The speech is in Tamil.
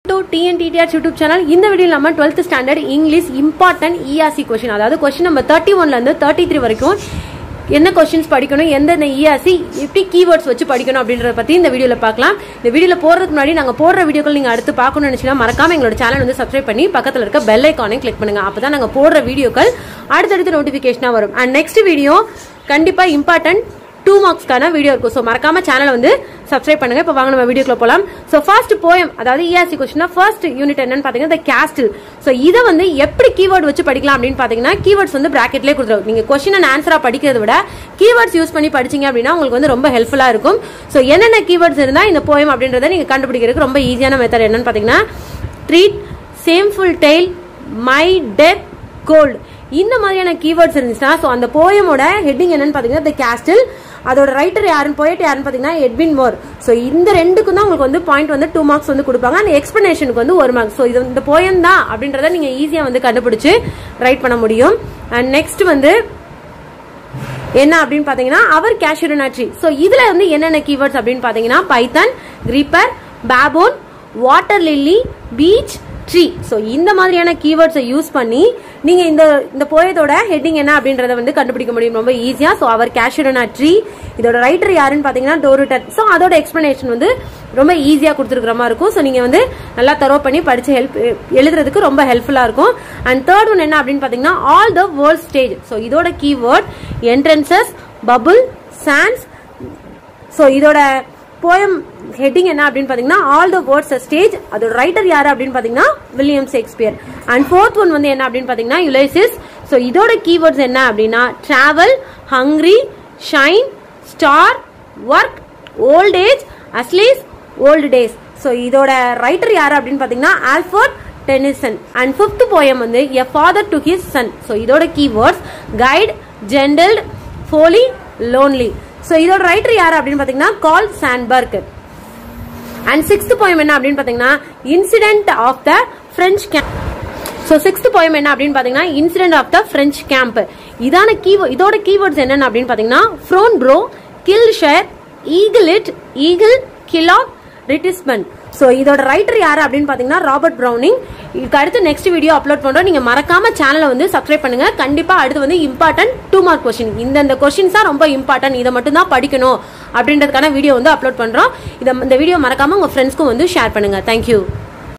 டு டிஎன்டிடிஆர் யூடியூப் சேனல் இந்த வீடியோ நம்ம twelfth standard English important ERC question அதாவது கொஸ்டின் நம்பர் தேர்ட்டி ஒன்லேருந்து தேர்ட்டி த்ரீ வரைக்கும் என்ன கொஸ்டின்ஸ் படிக்கணும் எந்தெந்த இஆர்சி எப்படி கீவேர்ட்ஸ் வச்சு படிக்கணும் அப்படின்றத பற்றி இந்த வீடியோவில் பார்க்கலாம் இந்த வீடியோவில் போகிறதுக்கு முன்னாடி நாங்கள் போடுற வீடியோக்கள் நீங்கள் அடுத்து பார்க்கணும்னு நினச்சினா மறக்காம எங்களோட சேனல் வந்து சப்ஸ்கிரைப் பண்ணி பக்கத்தில் இருக்க பெல் ஐக்கானை கிளிக் பண்ணுங்க அப்போ தான் நாங்கள் போடுற வீடியோக்கள் அடுத்தடுத்து நோட்டிஃபிகேஷனாக வரும் அண்ட் நெக்ஸ்ட் வீடியோ கண்டிப்பாக இம்பார்ட்டன்ட் டூ மார்க்ஸ்க்கான வீடியோ இருக்கும் ஸோ மறக்காம சேனலை வந்து சப்ஸ்கிரைப் பண்ணுங்க இப்போ வாங்க நம்ம வீடியோக்குள்ள போகலாம் ஸோ ஃபர்ஸ்ட் போயம் அதாவது இஆர்சி கொஸ்டின் ஃபர்ஸ்ட் யூனிட் என்னன்னு பார்த்தீங்கன்னா இந்த கேஸ்டில் ஸோ இதை வந்து எப்படி கீவேர்டு வச்சு படிக்கலாம் அப்படின்னு பார்த்தீங்கன்னா கீவேர்ட்ஸ் வந்து பிராக்கெட்லேயே கொடுத்துரும் நீங்கள் கொஸ்டின் அண்ட் ஆன்சராக படிக்கிறத விட கீவேர்ட்ஸ் யூஸ் பண்ணி படிச்சீங்க அப்படின்னா உங்களுக்கு வந்து ரொம்ப ஹெல்ப்ஃபுல்லாக இருக்கும் ஸோ என்னென்ன கீவேர்ட்ஸ் இருந்தால் இந்த போயம் அப்படின்றத நீங்கள் கண்டுபிடிக்கிறதுக்கு ரொம்ப ஈஸியான மெத்தட் என்னன்னு பார்த்தீங்கன்னா treat shameful tail my death cold இந்த மாதிரியான கீவேர்ட்ஸ் இருந்துச்சுன்னா ஸோ அந்த போயமோட ஹெட்டிங் என்னன்னு பார்த்தீங்கன்னா த கேஸ்டில் அதோட ரைட்டர் யாருன்னு போயிட்டு யாருன்னு பார்த்தீங்கன்னா எட்வின் மோர் ஸோ இந்த ரெண்டுக்கும் தான் உங்களுக்கு வந்து பாயிண்ட் வந்து டூ மார்க்ஸ் வந்து கொடுப்பாங்க அந்த எக்ஸ்பிளனேஷனுக்கு வந்து ஒரு மார்க் ஸோ இது இந்த போயம் தான் அப்படின்றத நீங்கள் ஈஸியாக வந்து கண்டுபிடிச்சு ரைட் பண்ண முடியும் அண்ட் நெக்ஸ்ட் வந்து என்ன அப்படின்னு பார்த்தீங்கன்னா அவர் கேஷுரனாட்ரி ஸோ இதில் வந்து என்னென்ன கீவேர்ட்ஸ் அப்படின்னு பார்த்தீங்கன்னா python creeper baboon water lily beech tree so இந்த மாதிரியான கீவேர்ட்ஸை யூஸ் பண்ணி நீங்கள் இந்த இந்த போயத்தோட ஹெட்டிங் என்ன அப்படின்றத வந்து கண்டுபிடிக்க முடியும் ரொம்ப ஈஸியாக ஸோ அவர் கேஷுரனா ட்ரீ இதோட ரைட்டர் யாருன்னு பார்த்தீங்கன்னா டோரிட்டர் ஸோ அதோட எக்ஸ்பிளனேஷன் வந்து ரொம்ப ஈஸியாக கொடுத்துருக்குற மாதிரி இருக்கும் ஸோ நீங்கள் வந்து நல்லா தரோ பண்ணி படித்து ஹெல்ப் எழுதுறதுக்கு ரொம்ப ஹெல்ப்ஃபுல்லாக இருக்கும் அண்ட் தேர்ட் ஒன் என்ன அப்படின்னு பார்த்தீங்கன்னா all the world stage so இதோட keyword entrances bubble chance so இதோட போயம் ஹெட்டிங் என்ன அப்படின்னு பார்த்தீங்கன்னா ஆல் த வேர்ட்ஸ் ஸ்டேஜ் அதோட ரைட்டர் யாரு அப்படின்னு பார்த்தீங்கன்னா William Shakespeare and fourth one வந்து என்ன அப்படின்னு பார்த்தீங்கன்னா யுலைசிஸ் ஸோ இதோட கீவேர்ட்ஸ் என்ன அப்படின்னா travel hungry shine star work old age asleep old days so இதோட ரைட்டர் யாரு அப்படின்னு பார்த்தீங்கன்னா Alfred Tennyson and fifth poem வந்து a father to his son so இதோட keywords kite gentled folly lonely so இதோட ரைட்டர் யார் அப்படின்னு பார்த்தீங்கன்னா Carl Sandburg and sixth poem என்ன அப்படின்னு பார்த்தீங்கன்னா incident of the French camp so sixth poem என்ன அப்படின்னு பார்த்தீங்கன்னா incident of the French camp இதான கீ இதோட கீவேர்ட்ஸ் என்னென்ன அப்படின்னு பார்த்தீங்கன்னா frown brow kill share eagle it eagle clock ரிட்டிஸ்மன் ஸோ இதோட ரைட்டர் யாரு அப்படின்னு பார்த்தீங்கன்னா ராபர்ட் ப்ரௌனிங் இதுக்கு அடுத்து நெக்ஸ்ட் வீடியோ அப்லோட் பண்ணுறோம் நீங்கள் மறக்காம சேனலை வந்து சப்ஸ்கிரைப் பண்ணுங்க கண்டிப்பாக அடுத்து வந்து இம்பார்ட்டன்ட் டூ மார்க் கொஸ்டின் இந்தந்த கொஸ்டின்ஸ் தான் ரொம்ப இம்பார்ட்டன்ட் இதை மட்டும் தான் படிக்கணும் அப்படின்றதுக்கான வீடியோ வந்து அப்லோட் பண்ணுறோம் இதை இந்த வீடியோ மறக்காம உங்கள் ஃப்ரெண்ட்ஸ்க்கும் வந்து ஷேர் பண்ணுங்க தேங்க்யூ